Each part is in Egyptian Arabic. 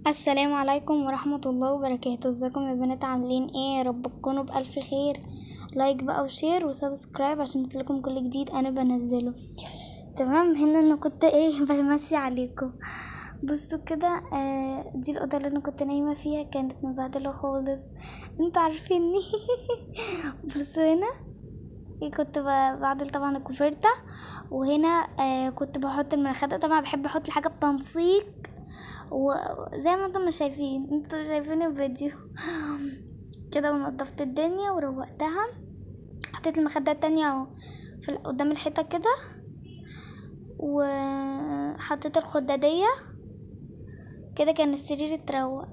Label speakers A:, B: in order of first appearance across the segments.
A: السلام عليكم ورحمة الله وبركاته ازيكم يا بنات عاملين ايه يا رب تكونوا بألف خير لايك بقى وشير وسبسكرايب عشان يوصلكم كل جديد انا بنزله تمام هنا انا كنت ايه بمسي عليكم بصوا كده آه دي الأوضة اللي انا كنت نايمة فيها كانت مبهدلة خالص انتوا عارفيني بصوا هنا كنت ب- بعدل طبعا الكوفرتة وهنا آه كنت بحط المخدة طبعا بحب احط الحاجة بتنسيق وزي ما انتم شايفين انتوا شايفين الفيديو كده ونضفت الدنيا وروقتها حطيت المخدة التانية في ال- قدام الحيطة كده وحطيت الخدادية كده كان السرير اتروق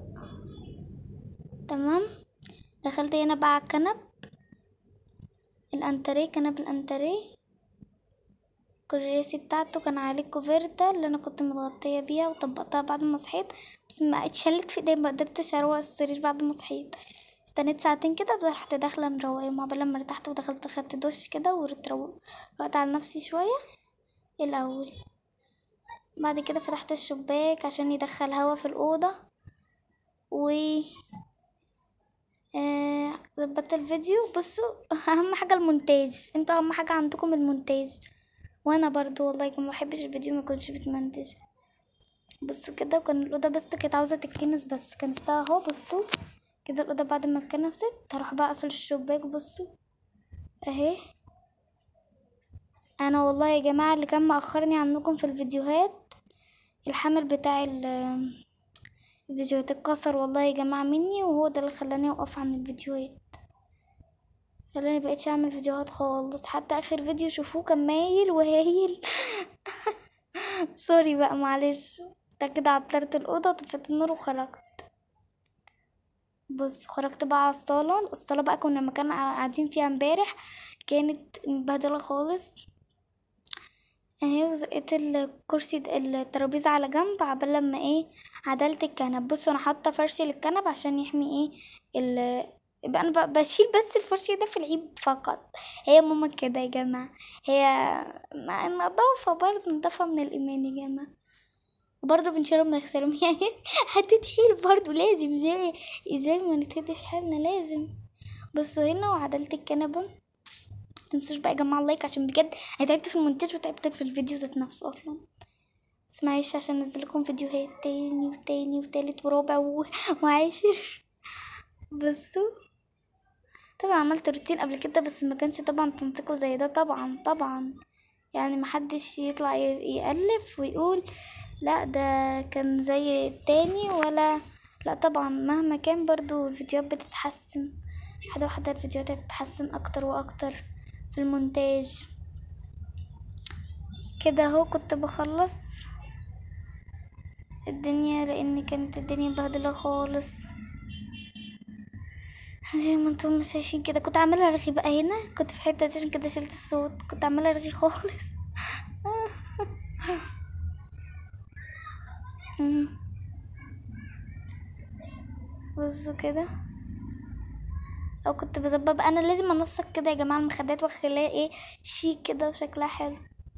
A: تمام دخلت هنا بقى على الكنب الانتريه كنب الانتريه الكراسي بتاعته كان عليه الكوفرتة اللي انا كنت متغطية بيها وطبقتها بعد ما صحيت بس ما اتشلت في ايدي ما قدرتش اروق السرير بعد ما صحيت استنيت ساعتين كده بعد رحت داخلة مروقة مع لما ارتحت ودخلت خدت دش كده ورتروق روقت على نفسي شوية الاول بعد كده فتحت الشباك عشان يدخل هوا في الأوضة و آه، ظبطت الفيديو بصوا اهم حاجة المونتاج انتوا اهم حاجة عندكم المونتاج وانا برضو والله كان محبش الفيديو ما يكونش بتمنتج بصوا كده وكان الأوضة بس كانت عاوزة تتكنس بس كنستها اهو بصوا كده الأوضة بعد ما اتكنست هروح بقى اقفل الشباك بصوا اهي انا والله يا جماعة اللي كان مأخرني عنكم في الفيديوهات الحمل بتاع ال- الفيديوهات اتكسر والله يا جماعة مني وهو ده اللي خلاني اوقف عن الفيديوهات خلاني مبقتش اعمل فيديوهات خالص حتى اخر فيديو شوفوه كان مايل وهايل سوري بقى معلش ده كده عطلت الأوضة وطفيت النور وخرجت بص خرجت بقى على الصالة الصالة بقى كنا مكان قاعدين فيها امبارح كانت مبهدلة خالص اهي وزقيت الكرسي د- الترابيزة على جنب عبال لما ايه عدلت الكنب بصوا انا حاطة فرش للكنب عشان يحمي ايه ال يبقى انا ب- بشيل بس الفرش ده في العيد فقط هي ماما كده يا جماعة هي مع النظافة برضه نظافة من الإيمان يا جماعة وبرضه بنشيلهم بنغسلهم يعني هتتحيل برضه لازم زي ازاي ما نتهدش حالنا لازم بصوا هنا وعدلت الكنبة متنسوش بقى يا جماعة اللايك عشان بجد انا تعبت في المونتاج وتعبت في الفيديو ذات نفسه اصلا بس معلش عشان انزل لكم فيديوهات تاني وتاني وتالت ورابع و... وعاشر بصوا طبعا عملت روتين قبل كده بس ما كانش طبعا تنطيقه زي ده طبعا طبعا يعني محدش يطلع ي- يألف ويقول لا ده كان زي التاني ولا لا طبعا مهما كان برضو الفيديوهات بتتحسن واحدة واحدة الفيديوهات هتتحسن اكتر واكتر في المونتاج كده اهو كنت بخلص الدنيا لان كانت الدنيا مبهدلة خالص زي ما انتم شايفين كده كنت عاملة رغي بقى هنا كنت في حتة عشان كده شلت الصوت كنت عاملة رغي خالص مم. بصوا كده او كنت بظبط بقى انا لازم انسق كده يا جماعه المخدات واخليها ايه شيك كده وشكلها حلو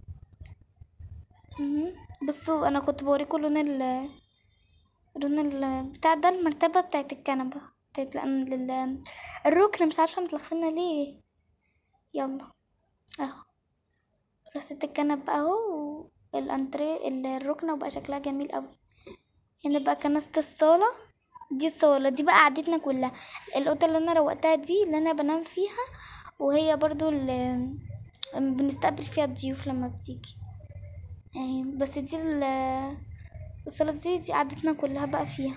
A: مهم. بصوا انا كنت بوريكم لون ال لون ال بتاع ده المرتبه بتاعت الكنبه بتاعت لان لل... الركن مش عارفه متلخفنا ليه يلا اهو رصيت الكنب اهو والانتريه ال- الركنه وبقى شكلها جميل قوي هنا بقى كنست الصاله دي الصالة دي بقى قعدتنا كلها الأوضة اللي أنا روقتها دي اللي أنا بنام فيها وهي برضو اللي بنستقبل فيها الضيوف لما بتيجي يعني بس دي ال- الصالة دي دي قعدتنا كلها بقى فيها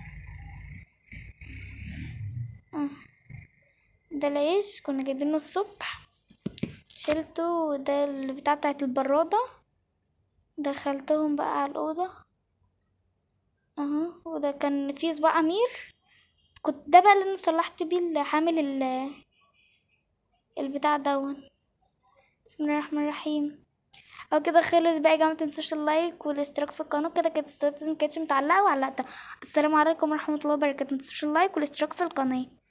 A: آه. ده العيش كنا جايبينه الصبح شلته وده البتاع بتاعت البرادة دخلتهم بقى على الأوضة اهو وده كان فيه صباع أمير كنت ده بقى اللي انا صلحت بيه اللي حامل ال البتاع دون بسم الله الرحمن الرحيم او كده خلص بقى يا جماعه متنسوش اللايك والاشتراك في القناه كده كانت الستوريز مكانتش متعلقه وعلقتها السلام عليكم ورحمه الله وبركاته متنسوش اللايك والاشتراك في القناه